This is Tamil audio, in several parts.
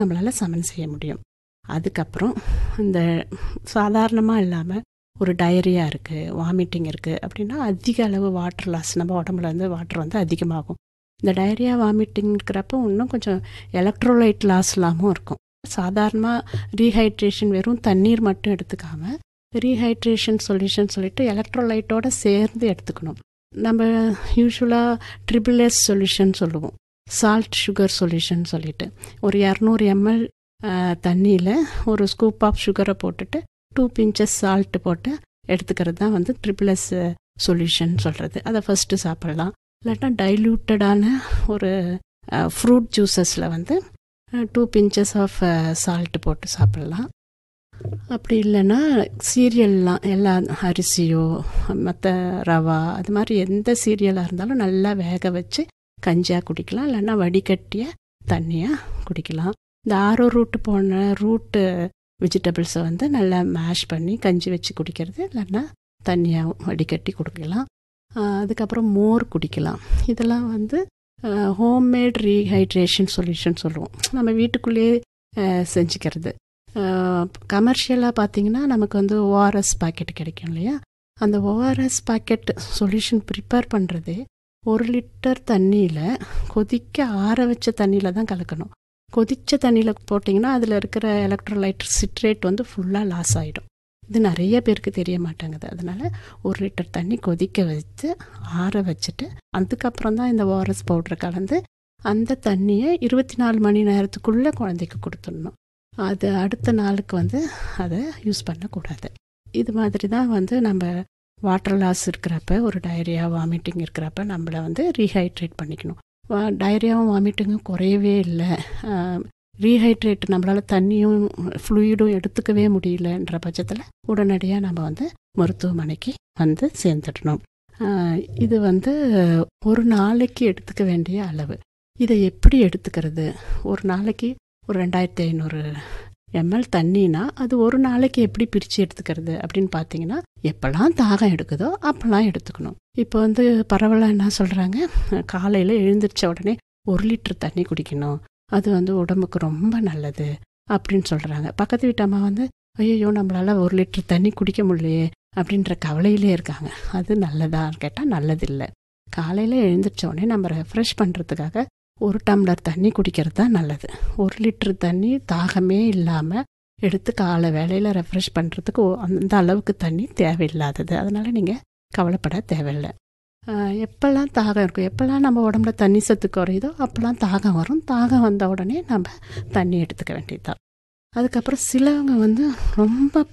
நம்மளால் சமன் செய்ய முடியும் அதுக்கப்புறம் இந்த சாதாரணமாக இல்லாமல் ஒரு டயரியா இருக்குது வாமிட்டிங் இருக்குது அப்படின்னா அதிக அளவு வாட்டர் லாஸ் நம்ம உடம்புல இருந்து வாட்டர் வந்து அதிகமாகும் இந்த டயரியா வாமிட்டிங் இருக்கிறப்ப இன்னும் கொஞ்சம் எலக்ட்ரோலைட் லாஸ் இல்லாமல் இருக்கும் சாதாரணமாக ரீஹைட்ரேஷன் வெறும் தண்ணீர் மட்டும் எடுத்துக்காமல் ரீஹைட்ரேஷன் சொல்யூஷன் சொல்லிட்டு எலக்ட்ரோலைட்டோட சேர்ந்து எடுத்துக்கணும் நம்ம யூஸ்வலாக ட்ரிபிள் எஸ் சொல்யூஷன் சொல்லுவோம் சால்ட் சுகர் சொல்யூஷன் சொல்லிட்டு ஒரு இரநூறு எம்எல் தண்ணியில் ஒரு ஸ்கூப் ஆஃப் சுகரை போட்டுட்டு டூ பிஞ்சஸ் சால்ட்டு போட்டு எடுத்துக்கிறது தான் வந்து ட்ரிபிள் எஸ் சொல்யூஷன் சொல்கிறது அதை ஃபஸ்ட்டு சாப்பிட்லாம் இல்லாட்டா டைல்யூட்டடான ஒரு ஃப்ரூட் ஜூஸஸில் வந்து டூ பிஞ்சஸ் ஆஃப் சால்ட்டு போட்டு சாப்பிட்லாம் அப்படி இல்லைன்னா சீரியல்லாம் எல்லா அரிசியோ மற்ற ரவா அது மாதிரி எந்த சீரியலாக இருந்தாலும் நல்லா வேக வச்சு கஞ்சியாக குடிக்கலாம் இல்லைன்னா வடிகட்டிய தண்ணியாக குடிக்கலாம் இந்த ஆரோ ரூட்டு போன ரூட்டு வெஜிடபிள்ஸை வந்து நல்லா மேஷ் பண்ணி கஞ்சி வச்சு குடிக்கிறது இல்லைன்னா தண்ணியாக வடிகட்டி குடிக்கலாம் அதுக்கப்புறம் மோர் குடிக்கலாம் இதெல்லாம் வந்து ஹோம்மேட் ரீஹைட்ரேஷன் சொல்யூஷன் சொல்லுவோம் நம்ம வீட்டுக்குள்ளேயே செஞ்சுக்கிறது கமர்ஷியலாக பார்த்தீங்கன்னா நமக்கு வந்து ஓஆர்எஸ் பாக்கெட் கிடைக்கும் இல்லையா அந்த ஓஆர்எஸ் பாக்கெட் சொல்யூஷன் ப்ரிப்பேர் பண்ணுறதே ஒரு லிட்டர் தண்ணியில் கொதிக்க ஆற வச்ச தண்ணியில் தான் கலக்கணும் கொதித்த தண்ணியில் போட்டிங்கன்னா அதில் இருக்கிற எலக்ட்ரோலைட் சிட்ரேட் வந்து ஃபுல்லாக லாஸ் ஆகிடும் இது நிறைய பேருக்கு தெரிய மாட்டேங்குது அதனால் ஒரு லிட்டர் தண்ணி கொதிக்க வச்சு ஆற வச்சுட்டு அதுக்கப்புறம் தான் இந்த ஓஆர்எஸ் பவுட்ரு கலந்து அந்த தண்ணியை இருபத்தி நாலு மணி நேரத்துக்குள்ளே குழந்தைக்கு கொடுத்துடணும் அது அடுத்த நாளுக்கு வந்து அதை யூஸ் பண்ணக்கூடாது இது மாதிரி தான் வந்து நம்ம வாட்டர் லாஸ் இருக்கிறப்ப ஒரு டயரியா வாமிட்டிங் இருக்கிறப்ப நம்மளை வந்து ரீஹைட்ரேட் பண்ணிக்கணும் டயரியாவும் வாமிட்டிங்கும் குறையவே இல்லை ரீஹைட்ரேட் நம்மளால் தண்ணியும் ஃப்ளூயிடும் எடுத்துக்கவே முடியலன்ற பட்சத்தில் உடனடியாக நம்ம வந்து மருத்துவமனைக்கு வந்து சேர்ந்துடணும் இது வந்து ஒரு நாளைக்கு எடுத்துக்க வேண்டிய அளவு இதை எப்படி எடுத்துக்கிறது ஒரு நாளைக்கு ஒரு ரெண்டாயிரத்தி ஐநூறு எம்எல் தண்ணினா அது ஒரு நாளைக்கு எப்படி பிரித்து எடுத்துக்கிறது அப்படின்னு பார்த்தீங்கன்னா எப்போல்லாம் தாகம் எடுக்குதோ அப்போல்லாம் எடுத்துக்கணும் இப்போ வந்து பரவலாக என்ன சொல்கிறாங்க காலையில் எழுந்திரிச்ச உடனே ஒரு லிட்டர் தண்ணி குடிக்கணும் அது வந்து உடம்புக்கு ரொம்ப நல்லது அப்படின்னு சொல்கிறாங்க பக்கத்து வீட்டு அம்மா வந்து ஐயோ நம்மளால் ஒரு லிட்டர் தண்ணி குடிக்க முடியலையே அப்படின்ற கவலையிலே இருக்காங்க அது நல்லதான்னு கேட்டால் நல்லதில்லை காலையில் எழுந்திரிச்ச உடனே நம்ம ரெஃப்ரெஷ் பண்ணுறதுக்காக ஒரு டம்ளர் தண்ணி குடிக்கிறது தான் நல்லது ஒரு லிட்டர் தண்ணி தாகமே இல்லாமல் எடுத்து காலை வேலையில் ரெஃப்ரெஷ் பண்ணுறதுக்கு அந்த அளவுக்கு தண்ணி தேவையில்லாதது அதனால் நீங்கள் கவலைப்பட தேவையில்லை எப்போல்லாம் தாகம் இருக்கும் எப்போல்லாம் நம்ம உடம்புல தண்ணி சத்து குறையுதோ அப்போல்லாம் தாகம் வரும் தாகம் வந்த உடனே நம்ம தண்ணி எடுத்துக்க வேண்டியதுதான் அதுக்கப்புறம் சிலவங்க வந்து ரொம்ப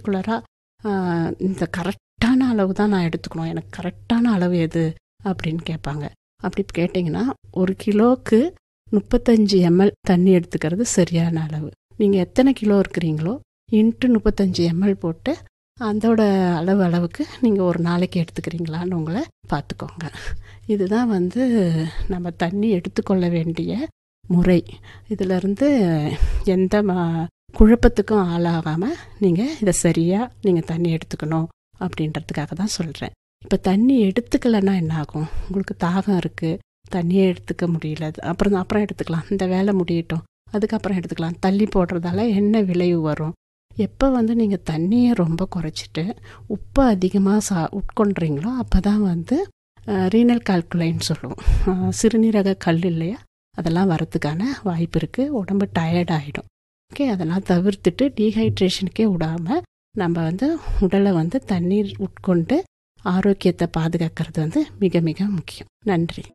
பர்டிகுலராக இந்த கரெக்டான அளவு தான் நான் எடுத்துக்கணும் எனக்கு கரெக்டான அளவு எது அப்படின்னு கேட்பாங்க அப்படி கேட்டிங்கன்னா ஒரு கிலோவுக்கு முப்பத்தஞ்சு எம்எல் தண்ணி எடுத்துக்கிறது சரியான அளவு நீங்கள் எத்தனை கிலோ இருக்கிறீங்களோ இன்ட்டு முப்பத்தஞ்சு எம்எல் போட்டு அதோட அளவு அளவுக்கு நீங்கள் ஒரு நாளைக்கு எடுத்துக்கிறீங்களான்னு உங்களை பார்த்துக்கோங்க இதுதான் வந்து நம்ம தண்ணி எடுத்துக்கொள்ள வேண்டிய முறை இதிலிருந்து எந்த குழப்பத்துக்கும் ஆளாகாமல் நீங்கள் இதை சரியாக நீங்கள் தண்ணி எடுத்துக்கணும் அப்படின்றதுக்காக தான் சொல்கிறேன் இப்போ தண்ணி எடுத்துக்கலைன்னா என்ன ஆகும் உங்களுக்கு தாகம் இருக்குது தண்ணியே எடுத்துக்க முடியல அப்புறம் அப்புறம் எடுத்துக்கலாம் இந்த வேலை முடியட்டும் அதுக்கப்புறம் எடுத்துக்கலாம் தள்ளி போடுறதால என்ன விளைவு வரும் எப்போ வந்து நீங்கள் தண்ணியை ரொம்ப குறைச்சிட்டு உப்பு அதிகமாக சா உட்கொண்டுறீங்களோ அப்போ தான் வந்து ரீனல் கால்குலைன்னு சொல்லுவோம் சிறுநீரக கல் இல்லையா அதெல்லாம் வரத்துக்கான வாய்ப்பு இருக்குது உடம்பு டயர்ட் ஆகிடும் ஓகே அதெல்லாம் தவிர்த்துட்டு டீஹைட்ரேஷனுக்கே விடாமல் நம்ம வந்து உடலை வந்து தண்ணீர் உட்கொண்டு ஆரோக்கியத்தை பாதுகாக்கிறது வந்து மிக மிக முக்கியம் நன்றி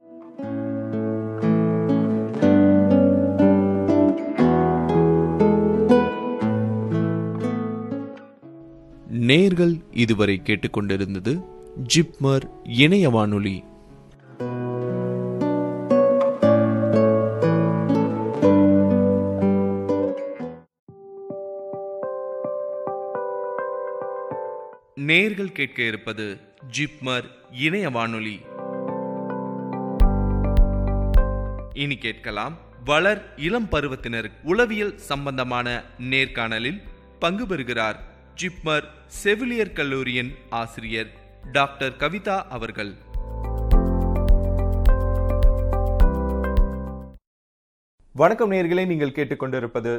நேர்கள் இதுவரை கேட்டுக்கொண்டிருந்தது ஜிப்மர் இணைய வானொலி நேர்கள் கேட்க இருப்பது ஜிப்மர் இணைய வானொலி இனி கேட்கலாம் வளர் இளம் பருவத்தினர் உளவியல் சம்பந்தமான நேர்காணலில் பங்கு பெறுகிறார் ஜிப்மர் செவிலியர் கல்லூரியின் ஆசிரியர் டாக்டர் கவிதா அவர்கள் வணக்கம் நேர்களே நீங்கள் கேட்டுக்கொண்டிருப்பது